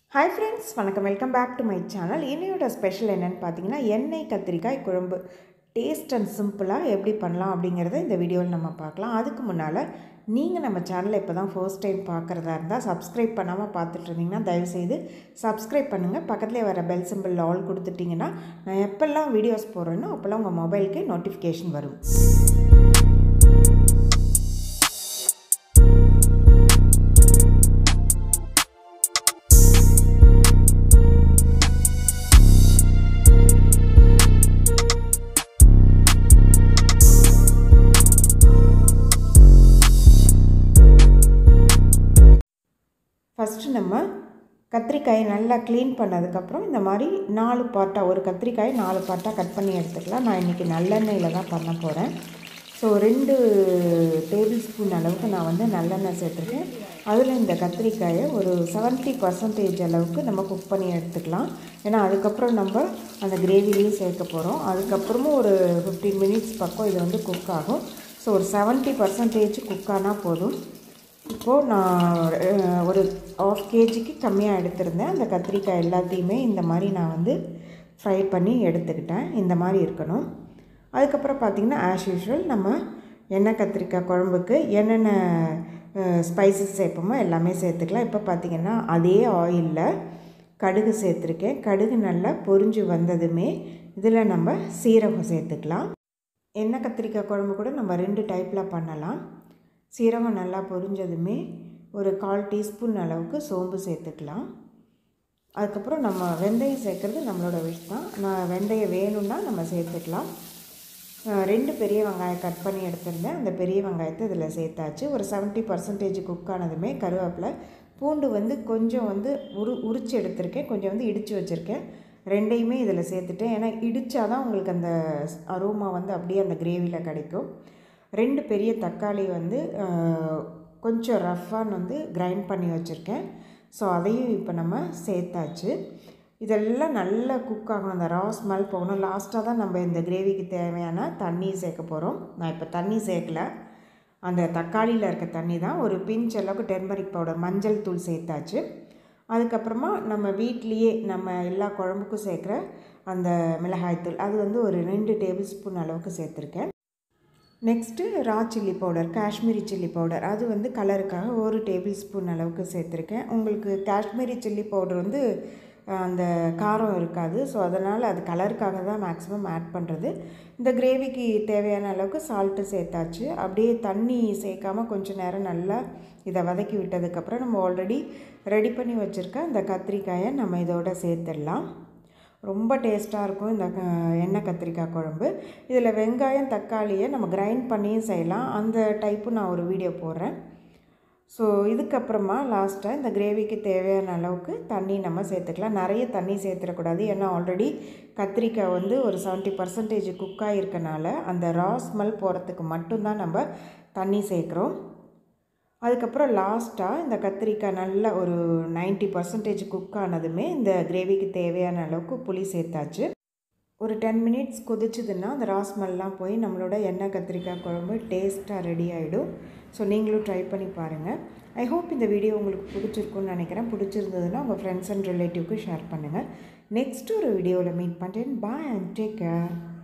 hi friends வணக்கம் welcome back to my channel இன்னையோட special என்னென்னு பார்த்தீங்கன்னா எண்ணெய் கத்திரிக்காய் குழம்பு டேஸ்ட் அண்ட் சிம்பிளாக எப்படி பண்ணலாம் அப்படிங்கிறத இந்த வீடியோவில் நம்ம பார்க்கலாம் அதுக்கு முன்னால் நீங்கள் நம்ம சேனலை இப்போ தான் ஃபர்ஸ்ட் டைம் பார்க்குறதா இருந்தால் சப்ஸ்கிரைப் பண்ணாமல் பார்த்துட்டு இருந்தீங்கன்னா தயவுசெய்து சப்ஸ்கிரைப் பண்ணுங்கள் பக்கத்துலேயே வர பெல் சிம்பிள் ஆல் கொடுத்துட்டிங்கன்னா நான் எப்போல்லாம் வீடியோஸ் போடுறேனோ அப்போல்லாம் உங்கள் மொபைலுக்கு நோட்டிஃபிகேஷன் வரும் ஃபஸ்ட்டு நம்ம கத்திரிக்காயை நல்லா க்ளீன் பண்ணதுக்கப்புறம் இந்த மாதிரி நாலு பார்ட்டாக ஒரு கத்திரிக்காயை நாலு பார்ட்டாக கட் பண்ணி எடுத்துக்கலாம் நான் இன்றைக்கி நல்லெண்ணெயில் தான் பண்ண போகிறேன் ஸோ ரெண்டு டேபிள் ஸ்பூன் அளவுக்கு நான் வந்து நல்லெண்ணெய் சேர்த்துருக்கேன் அதில் இந்த கத்திரிக்காயை ஒரு செவன்ட்டி பர்சன்டேஜ் அளவுக்கு நம்ம குக் பண்ணி எடுத்துக்கலாம் ஏன்னா அதுக்கப்புறம் நம்ம அந்த கிரேவிலையும் சேர்க்க போகிறோம் அதுக்கப்புறமும் ஒரு ஃபிஃப்டீன் மினிட்ஸ் பக்கம் இது வந்து குக் ஆகும் ஸோ ஒரு செவன்ட்டி பர்சன்டேஜ் குக் ஆனால் போதும் இப்போது நான் ஒரு ஆஃப் கேஜிக்கு கம்மியாக எடுத்திருந்தேன் அந்த கத்திரிக்காய் எல்லாத்தையுமே இந்த மாதிரி நான் வந்து ஃப்ரை பண்ணி எடுத்துக்கிட்டேன் இந்த மாதிரி இருக்கணும் அதுக்கப்புறம் பார்த்திங்கன்னா ஆஸ் யூஷுவல் நம்ம எண்ணெய் கத்திரிக்காய் குழம்புக்கு என்னென்ன ஸ்பைசஸ் சேர்ப்போமோ எல்லாமே சேர்த்துக்கலாம் இப்போ பார்த்திங்கன்னா அதே ஆயிலில் கடுகு சேர்த்துருக்கேன் கடுகு நல்லா பொரிஞ்சு வந்ததுமே இதில் நம்ம சீரகம் சேர்த்துக்கலாம் எண்ணெய் கத்திரிக்காய் குழம்பு கூட நம்ம ரெண்டு டைப்பில் பண்ணலாம் சீரகம் நல்லா பொரிஞ்சதுமே ஒரு கால் டீஸ்பூன் அளவுக்கு சோம்பு சேர்த்துக்கலாம் அதுக்கப்புறம் நம்ம வெந்தயம் சேர்க்குறது நம்மளோட விஷ் தான் நான் வெந்தயம் வேணும்னா நம்ம சேர்த்துக்கலாம் ரெண்டு பெரிய வெங்காயம் கட் பண்ணி எடுத்திருந்தேன் அந்த பெரிய வெங்காயத்தை இதில் சேர்த்தாச்சு ஒரு செவன்ட்டி பர்சன்டேஜ் குக் ஆனதுமே கருவேப்பிலை பூண்டு வந்து கொஞ்சம் வந்து உரு உரித்து எடுத்திருக்கேன் கொஞ்சம் வந்து இடித்து வச்சுருக்கேன் ரெண்டையுமே இதில் சேர்த்துட்டேன் ஏன்னா இடித்தா தான் உங்களுக்கு அந்த அரோமா வந்து அப்படியே அந்த கிரேவியில் கிடைக்கும் ரெண்டு பெரிய தக்காளி வந்து கொஞ்சம் ரஃப்பான்னு வந்து கிரைண்ட் பண்ணி வச்சுருக்கேன் ஸோ அதையும் இப்போ நம்ம சேர்த்தாச்சு இதெல்லாம் நல்லா குக் ஆகணும் அந்த ரா ஸ்மெல் போகணும் லாஸ்ட்டாக தான் நம்ம இந்த கிரேவிக்கு தேவையான தண்ணி சேர்க்க போகிறோம் நான் இப்போ தண்ணி சேர்க்கல அந்த தக்காளியில் இருக்க தண்ணி தான் ஒரு பிஞ்ச் அளவுக்கு டெர்மரிக் பவுடர் மஞ்சள் தூள் சேர்த்தாச்சு அதுக்கப்புறமா நம்ம வீட்லேயே நம்ம எல்லா குழம்புக்கும் சேர்க்குற அந்த மிளகாய்த்தூள் அது வந்து ஒரு ரெண்டு டேபிள் ஸ்பூன் அளவுக்கு சேர்த்துருக்கேன் next raw chilli powder Kashmiri chilli powder அது வந்து கலருக்காக ஒரு டேபிள் ஸ்பூன் அளவுக்கு சேர்த்துருக்கேன் உங்களுக்கு காஷ்மீரி சில்லி பவுடர் வந்து அந்த காரம் இருக்காது ஸோ அதனால் அது கலருக்காக தான் மேக்ஸிமம் ஆட் பண்ணுறது இந்த கிரேவிக்கு தேவையான அளவுக்கு சால்ட்டு சேர்த்தாச்சு அப்படியே தண்ணி சேர்க்காமல் கொஞ்சம் நேரம் நல்லா இதை வதக்கி விட்டதுக்கப்புறம் நம்ம ஆல்ரெடி ரெடி பண்ணி வச்சுருக்க அந்த கத்திரிக்காயை நம்ம இதோட சேர்த்துடலாம் ரொம்ப டேஸ்ட்டாக இருக்கும் இந்த எண்ணெய் கத்திரிக்காய் குழம்பு இதில் வெங்காயம் தக்காளியை நம்ம கிரைண்ட் பண்ணியும் செய்யலாம் அந்த டைப்பு நான் ஒரு வீடியோ போடுறேன் ஸோ இதுக்கப்புறமா லாஸ்ட்டாக இந்த கிரேவிக்கு தேவையான அளவுக்கு தண்ணி நம்ம சேர்த்துக்கலாம் நிறைய தண்ணி சேர்த்துடக்கூடாது ஏன்னா ஆல்ரெடி கத்திரிக்காய் வந்து ஒரு செவன்ட்டி பர்சன்டேஜ் குக்காக இருக்கனால அந்த ரா ஸ்மெல் போகிறதுக்கு மட்டும்தான் நம்ம தண்ணி சேர்க்குறோம் அதுக்கப்புறம் லாஸ்ட்டாக இந்த கத்திரிக்காய் நல்லா ஒரு நைன்ட்டி பர்சன்டேஜ் குக் ஆனதுமே இந்த கிரேவிக்கு தேவையான அளவுக்கு புளி சேர்த்தாச்சு ஒரு டென் மினிட்ஸ் கொதிச்சுதுன்னா அந்த ராஸ்மெல்லாம் போய் நம்மளோட எண்ணெய் கத்திரிக்காய் குழம்பு டேஸ்ட்டாக ரெடி ஆகிடும் ஸோ நீங்களும் ட்ரை பண்ணி பாருங்கள் ஐ ஹோப் இந்த வீடியோ உங்களுக்கு பிடிச்சிருக்குன்னு நினைக்கிறேன் பிடிச்சிருந்ததுன்னா உங்கள் ஃப்ரெண்ட்ஸ் அண்ட் ரிலேட்டிவ்க்கு ஷேர் பண்ணுங்கள் நெக்ஸ்ட் ஒரு வீடியோவில் மீட் பண்ணுறேன் பாய் அண்ட் டேக் கேர்